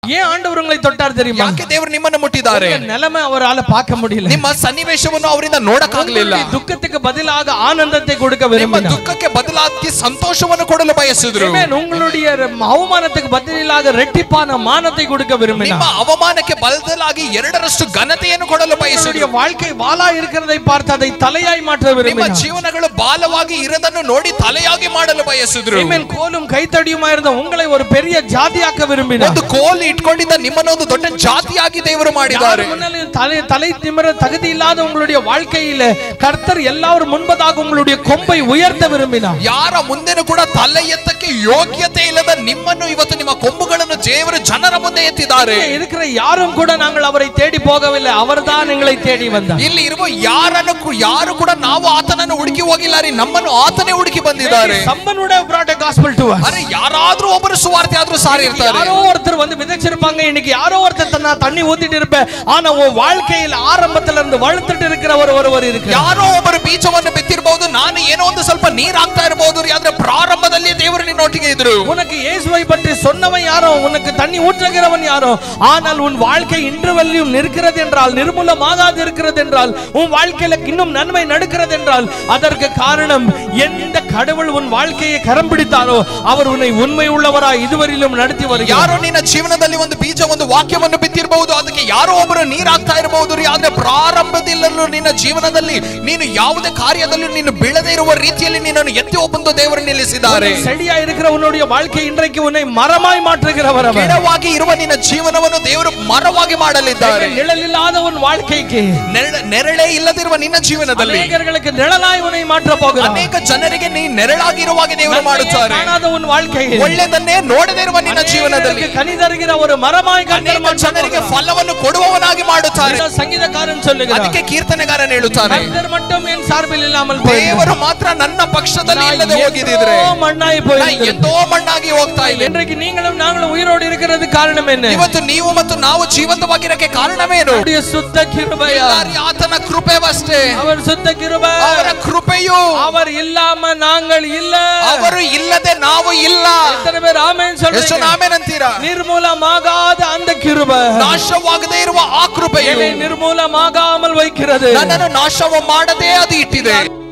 ஏன் ஆண்டவர் உங்களை தொட்டார் தெரியுமா ಯಾಕೆ ದೇವರು ನಿಮ್ಮನ್ನು ಮುಟ್ಟಿದ್ದಾರೆ உங்க நிலைமை அவரால பார்க்க முடியல ನಿಮ್ಮ ಸನ್ನಿವೇಶವನ್ನು ಅವರಿಂದ ನೋಡಕ್ಕಾಗ್ಲಿಲ್ಲ உங்களுடைய துக்கத்துக்கு பதிலாக ஆனந்தத்தை கொடுக்க ನಿಮ್ಮ விரும்பினார் ದುಃಖಕ್ಕೆ ಬದಲಾಗಿ ಸಂತೋಷವನ್ನು ಕೊಡಲು ಬಯಸಿದ್ರು Amen. உங்களுடைய அவமானத்துக்கு பதிலாக ரெட்டிப்பான மானத்தை கொடுக்க ನಿಮ್ಮ விரும்பினார் ಅವಮಾನಕ್ಕೆ ಬದಲಾಗಿ ಎರಡರಷ್ಟು ಘನತೆಯನ್ನು ಕೊಡಲು ಬಯಸಿದ್ರು உங்களுடைய வாழ்க்கை வாளா இருக்கிறதை பார்த்து அதை தலையாய் மாற்ற ನಿಮ್ಮ விரும்பினார் ಜೀವನಗಳು ಬಾಲವಾಗಿ ಇರದನ್ನು ನೋಡಿ ತಲೆಯಾಗಿ ಮಾಡಲು ಬಯಸಿದ್ರು Amen. கோலும் கைத்தடியுமா இருந்த உங்களை ஒரு பெரிய ஜாதியாக்க விரும்பினார் ಒಂದು ಕೋಲು ಇಟ್ಕೊಂಡಿದ್ದ ನಿಮ್ಮನ್ನು ಒಂದು ದೊಡ್ಡ ಜಾತಿಯಾಗಿ ದೇವರು ಮಾಡಿದ್ದಾರೆ யார் முன்னாலும் தலை தலை திமிர தகுதி இல்லாத உங்களுடைய வாழ்க்கையில கர்த்தர் எல்லாரும் முன்பதாக உங்களுடைய கொம்பை உயர்த்த விரும்பினார் ಯಾರ ಮುಂದೆನೂ ಕೂಡ ತಲೆ ಎತ್ತಕ್ಕೆ ಯೋಗ್ಯತೆ ಇಲ್ಲದ ನಿಮ್ಮನ್ನು ಇವತ್ತು ನಿಮ್ಮ ಕೊಂಬುಗಳನ್ನು ದೇವರು ಜನರ ಮುಂದೆ ಎತ್ತಿದ್ದಾರೆ இங்க இருக்கிற யாரும் கூட நாங்கள் அவரை தேடி போகவில்லை அவர்தான் எங்களை தேடி வந்தார் ಇಲ್ಲಿ ಇರುವ ಯಾರನ್ನು ಕು- ಯಾರು ಕೂಡ ನಾವು ಆತನನ್ನು ಹುಡುಕಿ ಹೋಗಿಲ್ಲ ರೀ ನಮ್ಮನ್ನು ಆತನೇ ಹುಡುಕಿ ಬಂದಿದ್ದಾರೆ someone would have brought a gospel to us ಅರೆ ಯಾರಾದ್ರೂ ಒಬ್ಬರು ಸುವಾರ್ತೆ ಆದ್ರೂ ಸಾರಿ ಇರ್ತಾರೆ யாரோ ஒருத்தர் வந்து விதைச்சிருப்பாங்க இன்னைக்கு யாரோ ஒருத்தர் தன்னை தண்ணி ஊத்திட்டு இருப்பேன் ஆனா உன் வாழ்க்கையில ஆரம்பத்துல இருந்து வளர்த்துட்டு இருக்கிற ஒரு ஒருவர் இருக்கு ಯಾರೋ ಒಬ್ಬರು ಬೀಜವನ್ನು ಬಿತ್ತಿರಬಹುದು ನಾನು ಏನೋ ಒಂದು ಸ್ವಲ್ಪ ನೀರ್ ಹಾಕ್ತಾ ಇರಬಹುದು ರೀ ಆದ್ರೆ ಪ್ರಾರಂಭದಲ್ಲಿ ದೇವರು ನಿನ್ನೊಟ್ಟಿಗೆ ಇದ್ರು உனக்கு இயேசுவை பற்றி சொன்னவன் யாரோ உனக்கு தண்ணி ஊற்றுகிறவன் யாரோ ஆனால் உன் வாழ்க்கை இன்று வரையும் நிற்கிறது என்றால் நிர்மூலமாகாது இருக்கிறது என்றால் உன் வாழ்க்கையில இன்னும் நன்மை நடக்கிறது என்றால் அதற்கு காரணம் எந்த கடவுள் உன் வாழ்க்கையை கரம் பிடித்தாரோ அவர் உன்னை உண்மை உள்ளவராய் இதுவரையிலும் நடத்தி வருகிறார் ಯಾರೋ ನಿನ್ನ ಜೀವನದಲ್ಲಿ ಒಂದು ಬೀಜ ಒಂದು ವಾಕ್ಯವನ್ನು ಬಿತ್ತಿರಬಹುದು ಅದಕ್ಕೆ ಯಾರೋ ಒಬ್ಬರು ನೀರ್ ಹಾಕ್ತಾ ಇರಬಹುದು ರೀ ಆದ್ರೆ ಪ್ರಾರಂಭದಲ್ಲೂ ನಿನ್ನ ಜೀವನದಲ್ಲಿ ನೀನು ಯಾವುದೇ ಕಾರ್ಯದಲ್ಲೂ ನೀನು ಬೀಳದೇ ಇರುವ ರೀತಿಯಲ್ಲಿ ನಿನ್ನನ್ನು ಎತ್ತಿ ಒಬ್ಬಂದು ದೇವರು ನಿಲ್ಲಿಸಿದ್ದಾರೆ செடியா இருக்கிற உன்னுடைய வாழ்க்கை இன்றைக்கு உன்னை மரமாய் மாற்றுகிறவர் அவர் ಗಿಡವಾಗಿ ಇರುವ ನಿನ್ನ ಜೀವನವನ್ನು ದೇವರು ಮರವಾಗಿ ಮಾಡಲಿದ್ದಾರೆ நிழல் இல்லாத உன் வாழ்க்கைக்கு ನೆರಳ- ನೆರಳೇ ಇಲ್ಲದಿರುವ ನಿನ್ನ ಜೀವನದಲ್ಲಿ அநேகர்களுக்கு நிழலாய் உன்னை மாற்ற போகிறார் ಅನೇಕ ಜನರಿಗೆ ನೀ ನೆರಳಾಗಿರುವಾಗ ದೇವರು ಮಾಡುತ್ತಾರೆ காணாத உன் வாழ்க்கையில் ಒಳ್ಳೆದನ್ನೇ ನೋಡದೇ ಇರುವ ನಿನ್ನ ಜೀವನದಲ್ಲಿ அநேகருக்கு கனி தருகிற ஒரு மரமாய் கர்த்தர் ಅನೇಕ மாற்ற ಜನರಿಗೆ போகிறார். ಫಲವನ್ನು ಕೊಡುವವನಾಗಿ ಮಾಡುತ್ತಾರೆ இதுதான் சங்கீதக்காரன் சொல்லுகிறார் ಅದಕ್ಕೆ ಕೀರ್ತನೆಗಾರನ್ ಹೇಳುತ್ತಾನೆ கர்த்தர் மட்டும் என் சார்பில் இல்லாமல் போயிருந்தார். ದೇವರು ಮಾತ್ರ ನನ್ನ ಪಕ್ಷದಲ್ಲಿ நான் ಇಲ್ಲದೆ ಹೋಗಿದ್ರೆ எங்கோ மண்ணாய் ನಾ போயிருந்தேன் ಎಂದೋ ಮಣ್ಣಾಗಿ ಹೋಗ್ತಾ ಇಲ್ಲ இன்றைக்கு நீங்களும் நாங்களும் உயிரோடு இருக்கிறது காரணம் என்ன ಇವತ್ತು ನೀವು ಮತ್ತು ನಾವು ಜೀವಂತವಾಗಿರಕ್ಕೆ ಕಾರಣವೇನು அவருடைய சுத்த கிருபையா ಎಲ್ಲಾರಿ ಆತನ ಕೃಪೆವಷ್ಟೇ அவர் சுத்த கிருபை ಅವರ ಕೃಪೆಯು அவர் இல்லாம நாங்கள் இல்ல ಅವರು ಇಲ್ಲದೆ ನಾವು ಇಲ್ಲ எத்தனை பேர் ஆமென் ಎಷ್ಟು சொல்றீங்க ನಾವೇನಂತೀರಾ நிர்மூலமாகாத அந்த கிருபை ನಾಶವಾಗದೇ ಇರುವ ಆ ಕೃಪೆಯು என்னை நிர்மூலமாகாமல் வைக்கிறது ನನ್ನನ್ನು ನಾಶವ ಮಾಡದೇ ಅದು ಇಟ್ಟಿದೆ